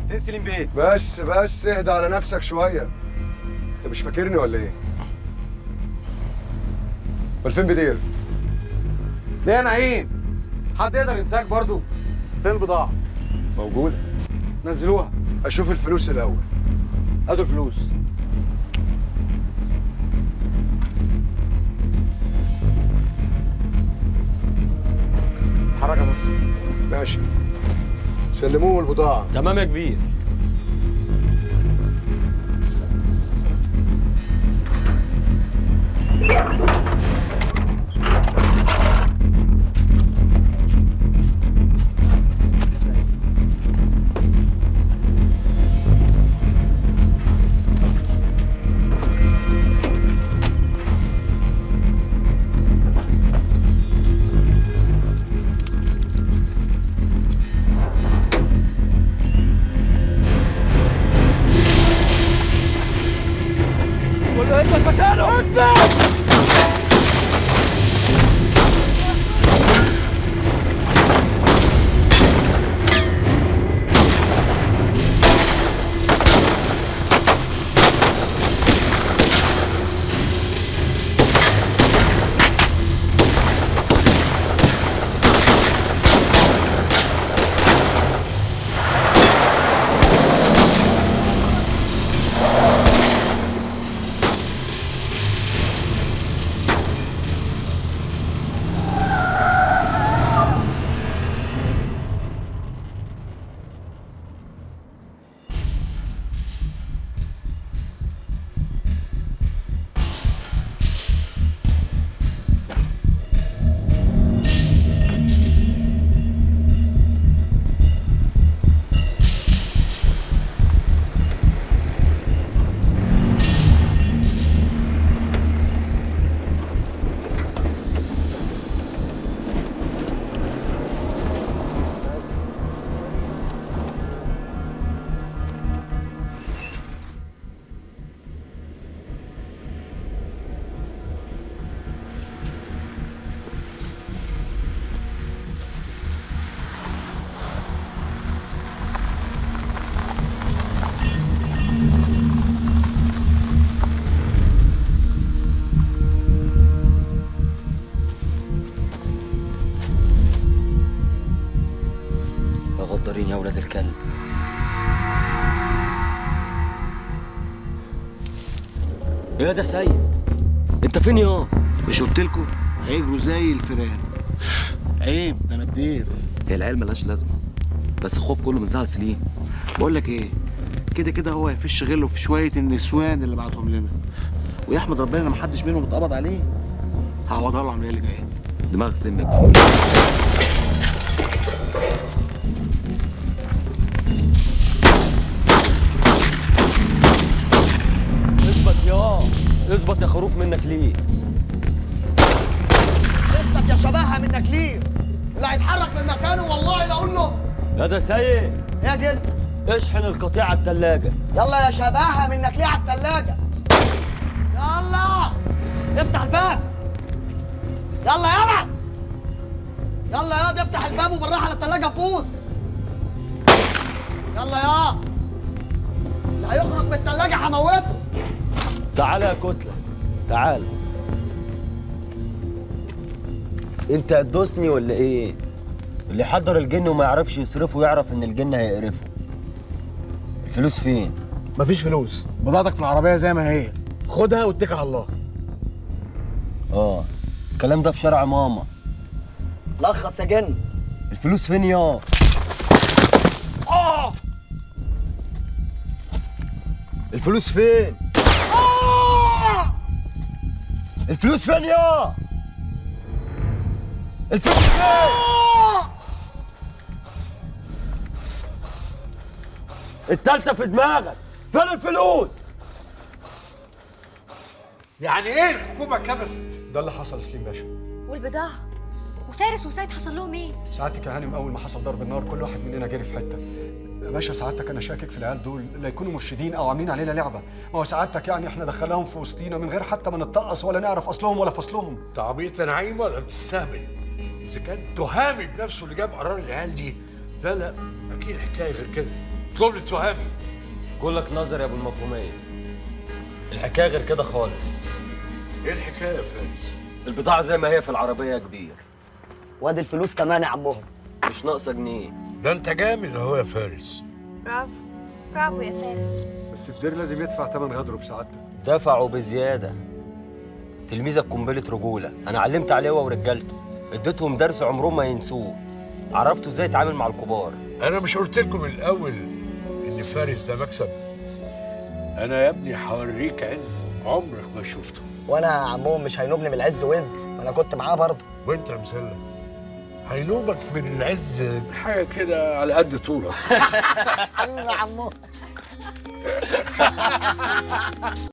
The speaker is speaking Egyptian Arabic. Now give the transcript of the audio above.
فين سليم بيه بس بس اهدى على نفسك شويه انت مش فاكرني ولا ايه امال فين بدير ده يا نعيم حد يقدر ينساك برضو فين البضاعة؟ موجوده نزلوها اشوف الفلوس الاول هاتوا الفلوس اتحرك يا مرسي ماشي سلموه البضاعه تمام يا كبير كله اثبت مكانه اثبت يا غدارين يا ولاد الكلب ايه ده سيد انت فين يا مش قلت لكم هيجروا زي الفيران عيب ده انا بدير هي العيال ملهاش لازمه بس الخوف كله من زعل سليم بقول لك ايه كده كده هو هيفش غله في شويه النسوان اللي بعتهم لنا ويحمد ربنا ان محدش منهم اتقبض عليه هعوضها له العمليه اللي جايه دماغك سمك اثبت يا اثبت يا خروف منك ليه اثبت يا شبهها منك ليه اللي هيتحرك من مكانه والله لا اقول له يا ده سيد يا جن اشحن القطيع على الثلاجه يلا يا شبهها منك ليه على الثلاجه يلا افتح الباب يلا يلا يلا يا دي افتح الباب وبالراحه على الثلاجه فوز يلا يا اللي هيخرج من الثلاجه هموته تعالى يا كتله تعالى انت هتدوسني ولا ايه اللي يحضر الجن وما يعرفش يصرفه يعرف ان الجن هيقرفه الفلوس فين مفيش فلوس بضاعتك في العربية زي ما هي خدها واتكل على الله اه الكلام ده في شارع ماما لخص يا جن الفلوس فين يا اه الفلوس فين اه الفلوس فين يا الفلوس فين آه! التالتة في دماغك فين الفلوس يعني ايه الحكومه كبست ده اللي حصل سليم باشا والبضاعة وفارس وسيد حصل لهم ايه؟ سعادتك يا هانم اول ما حصل ضرب النار كل واحد مننا جري في حته يا باشا سعادتك انا شاكك في العيال دول لا يكونوا مرشدين او عاملين علينا لعبه ما هو سعادتك يعني احنا دخلناهم في وسطينا من غير حتى ما نتطقص ولا نعرف اصلهم ولا فصلهم تعبيط يا نعيم ولا بتستهبل اذا كان تهامي بنفسه اللي جاب قرار العيال دي لا لا اكيد الحكايه غير كده اطلب لي تهامي كلك نظر يا ابو المفهوميه الحكايه غير كده خالص ايه الحكايه يا فارس البضاعه زي ما هي في العربيه يا كبير وادي الفلوس كمان يا عمهم مش ناقصه جنيه ده انت جامد اهو يا فارس برافو برافو يا فارس بس الدير لازم يدفع ثمن غدره بسعادتك دفعوا بزياده تلميذك قنبله رجوله انا علمت عليه هو ورجالته اديتهم درس عمرهم ما ينسوه عرفتوا ازاي يتعامل مع الكبار انا مش قلت لكم الاول ان فارس ده مكسب انا يا ابني هوريك عز عمرك ما شفته وانا يا عمهم مش هينوبني من العز وز ما انا كنت معاه برضه وانت يا مسلم هينوبك من العز حاجه كده على قد طولك حبيبي يا عمهم